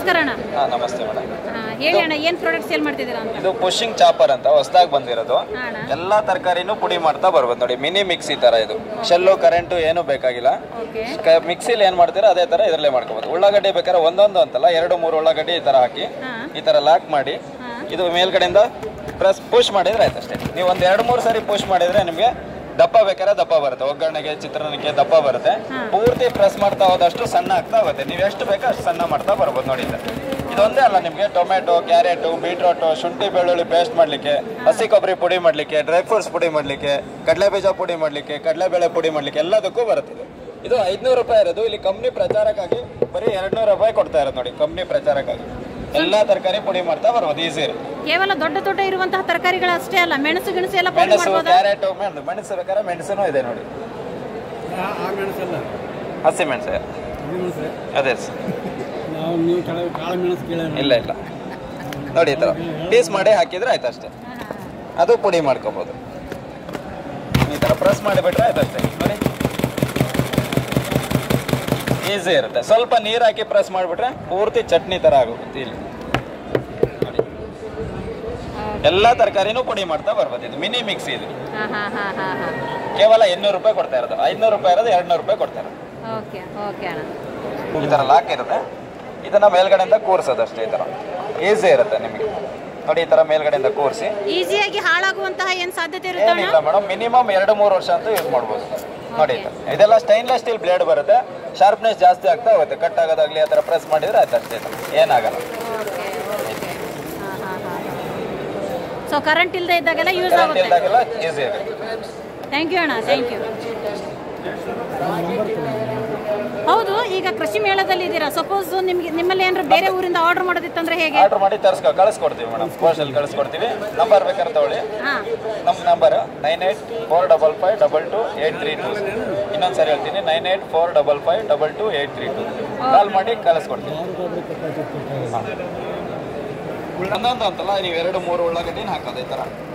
ನಮಸ್ಕಾರ ಅಣ್ಣ ಹಾ ನಮಸ್ತೆ ಮೇಡಮ್ ಹಾ, ಹೇಳಿ ಅಣ್ಣ ಏನು ಪ್ರಾಡಕ್ಟ್ ಸೇಲ್ ಮಾಡ್ತಿದ್ದೀರಾ ಅಂತ ಇದು ಪುಷಿಂಗ್ ಚಾಪರ್ ಅಂತ ಹೊಸದಾಗಿ ಬಂದಿರೋದು ಹಾ ಅಣ್ಣ ಎಲ್ಲಾ ತರಕಾರಿನೂ ಪುಡಿ ಮಾಡ್ತಾ ಬರ್ಬೋದು ನೋಡಿ ಮಿನಿ ಮಿಕ್ಸಿ ತರ ಇದು ಶೆಲ್ಲು ಕರೆಂಟು ಏನು ಬೇಕಾಗಿಲ್ಲ ಓಕೆ ಮಿಕ್ಸಿಲಿ ಏನ್ ಮಾಡ್ತೀರಾ ಅದೇ ತರ ಇದರಲ್ಲೇ ಮಾಡ್ಕೋಬಹುದು ಉಳ್ಳಾಗಡ್ಡಿ ಬೇಕಾದ್ರೆ ಒಂದೊಂದು ಅಂತಲ್ಲ ಎರಡು ಮೂರು ಉಳ್ಳಾಗಡ್ಡಿ ಈ ತರ ಹಾಕಿ ಹಾ ಈ ತರ ಲಾಕ್ ಮಾಡಿ ಹಾ. ಇದು ಮೇಲ್ಗಡೆಯಿಂದ ಪ್ರೆಸ್ ಪುಷ್ ಮಾಡಿದ್ರೆ ಆಯ್ತು ಅಷ್ಟೇ ನೀವು ಒಂದ್ ಎರಡು ಮೂರು ಸರಿ ಪುಷ್ ಮಾಡಿದ್ರೆ ನಿಮಗೆ ದಪ್ಪ ಬೇಕಾದ್ರೆ ದಪ್ಪ ಬರುತ್ತೆ ಒಗ್ಗರಣೆಗೆ ಚಿತ್ರಾನ್ನಕ್ಕೆ ದಪ್ಪ ಬರುತ್ತೆ ಪೂರ್ತಿ ಪ್ರೆಸ್ ಮಾಡ್ತಾ ಹೋದಷ್ಟು ಸಣ್ಣ ಆಗ್ತಾ ಹೋಗುತ್ತೆ ನೀವು ಎಷ್ಟು ಬೇಕೋ ಅಷ್ಟು ಸಣ್ಣ ಮಾಡ್ತಾ ಬರ್ಬೋದು ನೋಡಿ ಇದು. ಇದೊಂದೇ ಅಲ್ಲ ನಿಮಗೆ ಟೊಮೆಟೊ ಕ್ಯಾರೆಟು ಬೀಟ್ರೋಟು ಶುಂಠಿ ಬೆಳ್ಳುಳ್ಳಿ ಪೇಸ್ಟ್ ಮಾಡಲಿಕ್ಕೆ ಹಸಿ ಕೊಬ್ಬರಿ ಪುಡಿ ಮಾಡಲಿಕ್ಕೆ ಡ್ರೈ ಫ್ರೂಟ್ಸ್ ಪುಡಿ ಮಾಡಲಿಕ್ಕೆ ಕಡಲೆ ಬೀಜ ಪುಡಿ ಮಾಡಲಿಕ್ಕೆ ಕಡಲೆಬೇಳೆ ಪುಡಿ ಮಾಡಲಿಕ್ಕೆ ಎಲ್ಲದಕ್ಕೂ ಬರುತ್ತೆ ಇದು. ಇದು ಐದ್ನೂರು ರೂಪಾಯಿ ಇರೋದು ಇಲ್ಲಿ ಕಂಪ್ನಿ ಪ್ರಚಾರಕ್ಕಾಗಿ ಬರೀ ಎರಡ್ನೂರು ರೂಪಾಯಿ ಕೊಡ್ತಾ ಇರೋದು ನೋಡಿ ಕಂಪ್ನಿ ಪ್ರಚಾರಕ್ಕಾಗಿ ಎಲ್ಲಾ ತರಕಾರಿ ಪುಡಿ ಮಾಡ್ತಾ ಬರ್ಬೋದು ಈಸಿ ಇರುತ್ತೆ ಕೇವಲ ದೊಡ್ಡ ದೊಡ್ಡ ಇರುವಂತಹ ತರಕಾರಿಗಳು ಅಷ್ಟೇ ಅಲ್ಲ ಮೆಣಸು ಗಿಣಸು ಎಲ್ಲ ಪೌಡರ್ ಮೆಣಸು ಮಾಡ್ಬೋದಾ ಕ್ಯಾರೆಟು ಮೆಣಸು ಮೆಣಸು ಬೇಕಾದ್ರೆ ಮೆಣಸು ಇದೆ ನೋಡಿ ಆ ಮೆಣಸಲ್ಲ ಹಸಿ ಮೆಣಸು ಇದು ಮೆಣಸು ಅದೇ ಸರ್. ನಾವು ನೀವು ಕೆಳಗೆ ಕಾಳು ಮೆಣಸು ಕೇಳ ಇಲ್ಲ ಇಲ್ಲ ನೋಡಿ ಈ ಥರ ಪೀಸ್ ಮಾಡಿ ಹಾಕಿದ್ರೆ ಆಯ್ತು ಅಷ್ಟೇ ಅದು ಪುಡಿ ಮಾಡ್ಕೋಬೋದು ಈ ಥರ ಪ್ರೆಸ್ ಮಾಡಿಬಿಟ್ರೆ ಆಯ್ತು ಅಷ್ಟೇ ನೋಡಿ ಈಸಿ ಇರುತ್ತೆ ಸ್ವಲ್ಪ ನೀರು ಹಾಕಿ ಪ್ರೆಸ್ ಮಾಡಿಬಿಟ್ರೆ ಪೂರ್ತಿ ಚಟ್ನಿ ಥರ ಆಗೋಗುತ್ತೆ ಇಲ್ಲಿ ನೋಡಿ ಎಲ್ಲ ತರಕಾರಿನೂ ಪುಡಿ ಮಾಡ್ತಾ ಬರ್ಬೋದು ಇದು ಮಿನಿ ಮಿಕ್ಸಿ ಇದು ಹಾ ಹಾ ಹಾ ಹಾ ಹಾ ಕೇವಲ ಇನ್ನೂರು ರೂಪಾಯಿ ಕೊಡ್ತಾ ಇರೋದು ಐದುನೂರು ರೂಪಾಯಿ ಇರೋದು ಎರಡು ರೂಪಾಯಿ ಕೊಡ್ತಾ ಇರೋದು ಓಕೆ ಓಕೆ ಅಣ್ಣ ಈ ಥರ ಲಾಕ್ ಇರುತ್ತೆ ಇದನ್ನ ಮೇಲ್ಗಡೆಯಿಂದ ಕೂರ್ಸೋದು ಅಷ್ಟೇ ಈ ಥರ ಈಸಿ ಇರುತ್ತೆ ನಿಮಗೆ ನೋಡಿ ಈ ಥರ ಮೇಲ್ಗಡೆಯಿಂದ ಕೂರಿಸಿ ಈಸಿಯಾಗಿ ಹಾಳಾಗುವಂತಹ ಏನ್ ಸಾಧ್ಯತೆ ಇರುತ್ತೆ ಅಣ್ಣ ಏನಿಲ್ಲ ಮೇಡಮ್ ಮಿನಿಮಮ್ ಎರಡು ಮೂರು ವರ್ಷ ಅಂತೂ ಯೂಸ್ ಮಾಡ್ಬೋದು ನೋಡಿ ಈ ಥರ. ಇದೆಲ್ಲ ಸ್ಟೈನ್ಲೆಸ್ ಸ್ಟೀಲ್ ಬ್ಲೇಡ್ ಬರುತ್ತೆ ಶಾರ್ಪ್ನೆಸ್ ಜಾಸ್ತಿ ಆಗ್ತಾ ಹೋಗುತ್ತೆ ಕಟ್ ಆಗೋದಾಗ್ಲಿ ಆ ಥರ ಪ್ರೆಸ್ ಮಾಡಿದ್ರೆ ಆಯ್ತು ಅಷ್ಟೇ ಇದು. ಏನಾಗಲ್ಲ ಓಕೆ ಓಕೆ ಹಾ ಹಾ ಹಾ ಸೊ ಕರೆಂಟ್ ಇಲ್ಲದೆ ಇದ್ದಾಗೆಲ್ಲ ಯೂಸ್ ಕರೆಂಟ್ ಆಗುತ್ತೆ ಇಲ್ದಾಗೆಲ್ಲ ಈಸಿ ಆಗುತ್ತೆ ಥ್ಯಾಂಕ್ ಯು ಅಣ್ಣ ಥ್ಯಾಂಕ್ ಯು ಹೌದು ಈಗ ಕೃಷಿ ಮೇಳದಲ್ಲಿ ಇದ್ದೀರಾ ಸಪೋಸ್ ನಿಮ್ಗೆ ನಿಮ್ಮಲ್ಲಿ ಏನಾದ್ರು ಬೇರೆ ಊರಿಂದ ಆರ್ಡರ್ ಮಾಡೋದಿತ್ತಂದ್ರೆ ಹೇಗೆ ಆರ್ಡರ್ ಮಾಡಿ ತರಿಸ್ಕೊ ಕಳಿಸ್ಕೊಡ್ತೀವಿ ಮೇಡಮ್ ಪೋಸ್ಟಲ್ಲಿ ಕಳಿಸ್ಕೊಡ್ತೀವಿ ನಂಬರ್ ಬೇಕಾದ್ರೆ ತಗೊಳ್ಳಿ ಹಾ ನಮ್ಮ number nine eight four double five double two eight three two ಇನ್ನೊಂದು ಸರಿ ಹೇಳ್ತೀನಿ nine eight four double five double two eight three two call ಮಾಡಿ ಕಳಿಸ್ಕೊಡ್ತೀವಿ ಒಂದೊಂದು ಅಂತಲ್ಲ ನೀವು ಎರಡು ಮೂರು ಉಳ್ಳಾಗಡ್ಡಿನ ಹಾಕೋದು ಈ ಥರ